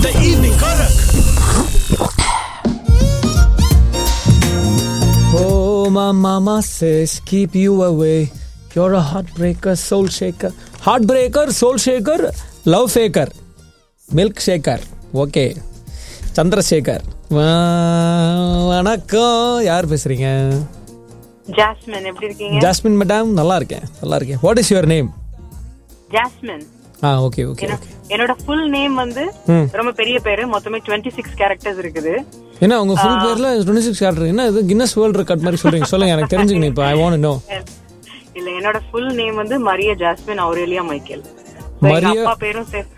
The evening Karak. Oh, my mama says, keep you away. You're a heartbreaker, soul shaker. Heartbreaker, soul shaker, love faker. Milk shaker okay Chandrasekar வா- வணக்கம் யார் பேசுறீங்க jasmine எப்படி இருக்கீங்க jasmine madam நல்லா இருக்கேன் நல்லா இருக்கேன் what is your name Jasmine ஆ ஓகே ஓகே என்ன- ஓகே என்னோட ஃபுல் நேம் வந்து ம். ரொம்ப பெரிய பேரு மொத்தமே 26 சிக்ஸ் கேரக்டர்ஸ் இருக்குது என்ன உங்க ஃபுல் பேர்ல டுவெண்ட்டி சிக்ஸ் கேரக்டர் என்ன இது கின்னஸ் வேர்ல்ட் ரெக்கார்ட் மாதிரி சொல்றீங்க சொல்லுங்க எனக்கு தெரிஞ்சுக்கணும் இப்போ ஐ வாண்ட் நோ இல்ல என்னோட ஃபுல் நேம் வந்து Maria Jasmine Aurelia Michael So, எங்க மரிய- அப்பா பேரும் சே-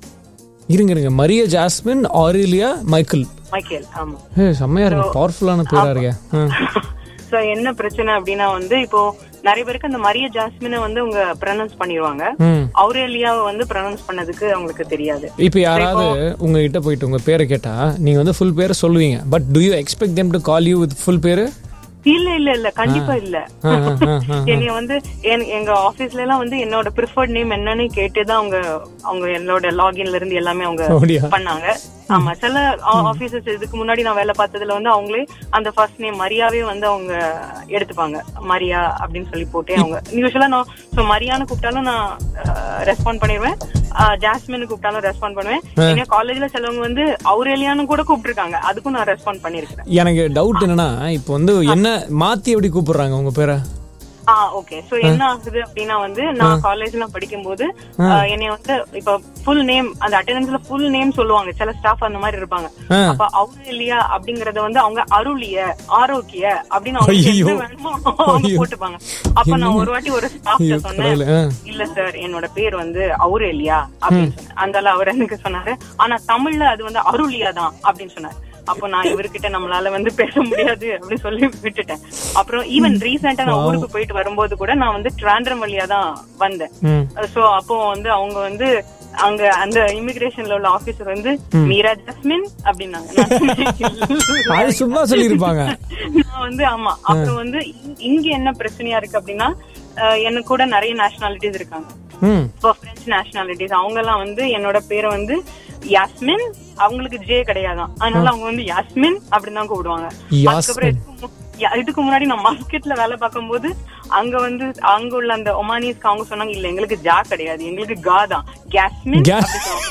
இருங்க இருங்க Maria Jasmine Aurelia Michael Michael ஆமா ஏ செம்மையா இருக்கு பவர்ஃபுல்லான பேரா இருக்கே ஆ. சோ என்ன பிரச்சனை அப்படின்னா வந்து இப்போ நிறைய பேருக்கு அந்த மரிய ஜாஸ்மினை வந்து உங்க ப்ரொனவுன்ஸ் பண்ணிடுவாங்க ம் அவுரேலியாவை வந்து ப்ரொனவுன்ஸ் பண்ணதுக்கு அவங்களுக்கு தெரியாது இப்போ யாராவது உங்ககிட்ட போயிட்டு உங்க பேரை கேட்டா நீங்க வந்து ஃபுல் பேரை சொல்லுவீங்க but do you expect them to call you with full பேரு இல்ல இல்ல இல்ல கண்டிப்பா இல்ல ஆ, ஆ, ஆ, ஆ. என்னைய வந்து என்- எங்க ஆபீஸ்ல எல்லாம் வந்து என்னோட ப்ரிஃபர்ட் நேம் என்னன்னு கேட்டுதான் அவங்க அவங்க என்னோட லாகின்ல இருந்து எல்லாமே அவங்க அப்படியா? பண்ணாங்க ஆமா சில ஆபீசர்ஸ் இதுக்கு முன்னாடி நான் வேலை பார்த்ததுல வந்து அவங்களே அந்த ஃபர்ஸ்ட் நேம் மரியாவே வந்து அவங்க எடுத்துப்பாங்க மரியா அப்படின்னு சொல்லி போட்டு அவங்க யூஸ்வலா நான் சோ மரியான்னு கூப்பிட்டாலும் நான் ரெஸ்பாண்ட் பண்ணிடுவேன் ஜாஸ்மின் கூப்பிட்டாலும் ரெஸ்பாண்ட் பண்ணுவேன் என்ன காலேஜ்ல சிலவங்க வந்து அவுரேலியான்னு கூட கூப்பிட்டுருக்காங்க அதுக்கும் நான் ரெஸ்பாண்ட் பண்ணிருக்கேன் எனக்கு டவுட் என்னன்னா இப்போ வந்து என்ன மாத்தி எப்படி கூப்பிடுறாங்க உங்க பேரை ஆ ஓகே சோ என்ன ஆகுது அப்படின்னா வந்து நான் காலேஜ்ல படிக்கும்போது என்னைய வந்து இப்ப ஃபுல் நேம் அந்த அட்டெண்டன்ஸ்ல ஃபுல் நேம் சொல்லுவாங்க சில ஸ்டாஃப் அந்த மாதிரி இருப்பாங்க ஆ. அப்ப அவுரேலியா அப்படிங்கறத வந்து அவங்க அருளிய ஆரோக்கிய அப்படின்னு அவங்க ஐயையோ. என்ன வேணுமோ அவங்க ஐயோ. போட்டுப்பாங்க அப்ப நான் ஒரு வாட்டி ஒரு ஸ்டாஃப் ஐயோ, சொன்னேன் கடவுளே, ஆ. இல்ல சார் என்னோட பேர் வந்து அவுரேலியா அப்படின்னு சொன்னேன் அந்தால அவர் எனக்கு சொன்னாரு ஆனா தமிழ்ல அது வந்து அருளியா தான் அப்படின்னு சொன்னாரு அப்போ நான் இவர்கிட்ட நம்மளால வந்து பேச முடியாது அப்படின்னு சொல்லி விட்டுட்டேன் அப்புறம் ஈவன் ரீசெண்டா நான் ஊருக்கு போயிட்டு வரும்போது கூட நான் வந்து டிராண்ட்ரம் வழியா தான் வந்தேன் ம் சோ அப்போ வந்து அவங்க வந்து அங்க அந்த இமிகிரேஷன்ல உள்ள ஆபீசர் வந்து மீரா ஜஸ்மின் அப்படின்னாங்க நான் சொன்னேன், அது சும்மா சொல்லியிருப்பாங்க நான் வந்து ஆமா அப்புறம் வந்து இ- இங்க என்ன பிரச்சனையா இருக்கு அப்படின்னா அஹ், எனக்கு கூட நிறைய நேஷனாலிட்டிஸ் இருக்காங்க ம் இப்போ பிரெஞ்சு நேஷனாலிட்டிஸ் அவங்க எல்லாம் வந்து என்னோட பேரை வந்து யாஸ்மின் அவங்களுக்கு ஜே கிடையாதான் அதனால அவங்க வந்து யாஸ்மின் அப்படின்னு தான் கூப்பிடுவாங்க யாஸ்மின். அதுக்கப்புறம் இதுக்கு மு- யா- இதுக்கு முன்னாடி நான் மார்க்கெட்ல வேலை பார்க்கும்போது அங்க வந்து அங்க உள்ள அந்த ஒமானிஸ்க்கு அவங்க சொன்னாங்க இல்ல எங்களுக்கு ஜா கிடையாது எங்களுக்கு கா தான் கேஸ்மின் Ga-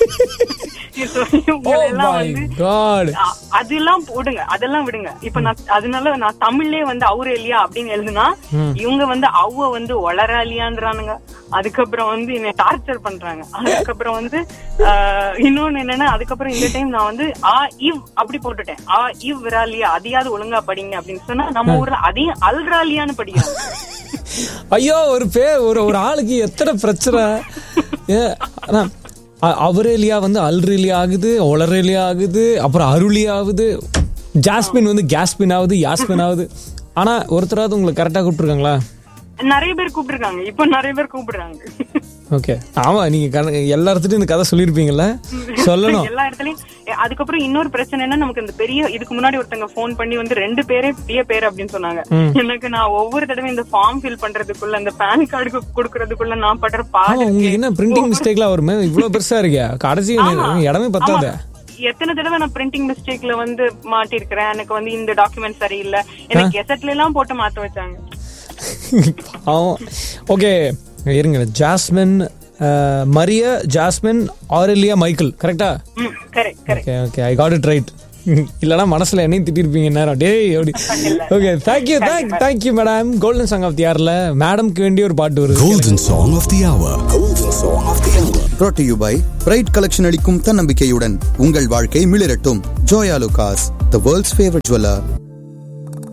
ஓ எல்லாம் மை வந்து காட் அ- அதெல்லாம் விடுங்க அதெல்லாம் விடுங்க இப்ப நான் அதனால நான் தமிழ்லயே வந்து அவுரேலியா அப்படின்னு எழுதுனா இவங்க வந்து அவ்வ வந்து ஒளராலியான்றானுங்க அதுக்கப்புறம் வந்து என்னை டார்ச்சர் பண்றாங்க அதுக்கப்புறம் வந்து ஆஹ், இன்னொன்னு என்னன்னா அதுக்கப்புறம் இந்த டைம் நான் வந்து ஆ இவ் அப்படி போட்டுட்டேன் ஆ இவ் விராலியா அதையாவது ஒழுங்கா படிங்க அப்படின்னு சொன்னா நம்ம ஊர்ல அதையும் அல்ராலியான்னு படிக்கிறாங்க ஐயோ ஒரு பே ஒரு ஒரு ஆளுக்கு எத்தனை பிரச்சனை ஏ, ஆனா, அ- அவரேலியா வந்து அல்ரேலியா ஆகுது ஒளரேலியா ஆகுது அப்புறம் அருளி ஆகுது ஜாஸ்மின் வந்து கேஸ்பின் ஆகுது யாஸ்மின் ஆகுது ஆனா ஒருத்தராவது உங்களுக்கு கரெக்டா கூப்பிட்டுருக்காங்களா நிறைய பேர் கூப்பிட்டுருக்காங்க இப்ப நிறைய பேர் கூப்பிடுறாங்க ஓகே ஆமா நீங்க கண- எல்லா இடத்துலயும் இந்த கதை சொல்லியிருப்பீங்கல்ல சொல்லணும் எல்லா இடத்துலயும் எ, அதுக்கப்புறம் இன்னொரு பிரச்சனை என்ன நமக்கு இந்த பெரிய இதுக்கு முன்னாடி ஒருத்தங்க ஃபோன் பண்ணி வந்து ரெண்டு பேரே பெரிய பேர் அப்படின்னு சொன்னாங்க எனக்கு நான் ஒவ்வொரு தடவை இந்த ஃபார்ம் ஃபில் பண்றதுக்குள்ள இந்த பேன் கார்டுக்கு கொடுக்கறதுக்குள்ள நான் படுற ஆமா பாடு உங்களுக்கு என்ன பிரிண்டிங் மிஸ்டேக்லாம் வருமே இவ்வளவு பெருசா இருக்கே கடைசி இடமே பத்தாத எத்தனை தடவை நான் பிரிண்டிங் மிஸ்டேக்ல வந்து மாட்டிருக்கிறேன் எனக்கு வந்து இந்த டாக்குமெண்ட் சரியில்லை எனக்கு கெசட்ல எல்லாம் போட்டு மாத்த வச்சாங்க ஆமா ஓகே இருங்க ஜாஸ்மின் அஹ், மரிய ஜாஸ்மின் ஆரெலியா மைக்கேல் கரெக்டா ம் correct correct okay okay I got it right இல்லனா மனசுல என்னையும் திட்டிருப்பீங்க நேரம் டேய் அப்படி okay thank you thank thank you madam golden song of the இயர்ல மேடம்க்கு வேண்டிய ஒரு பாட்டு வருது Golden Song of the Hour. Golden Song of the Hour. brought to you by bright collection அளிக்கும் தன்னம்பிக்கையுடன் உங்கள் வாழ்க்கை மிளிரட்டும் Joyalukkas the world's favourite jeweller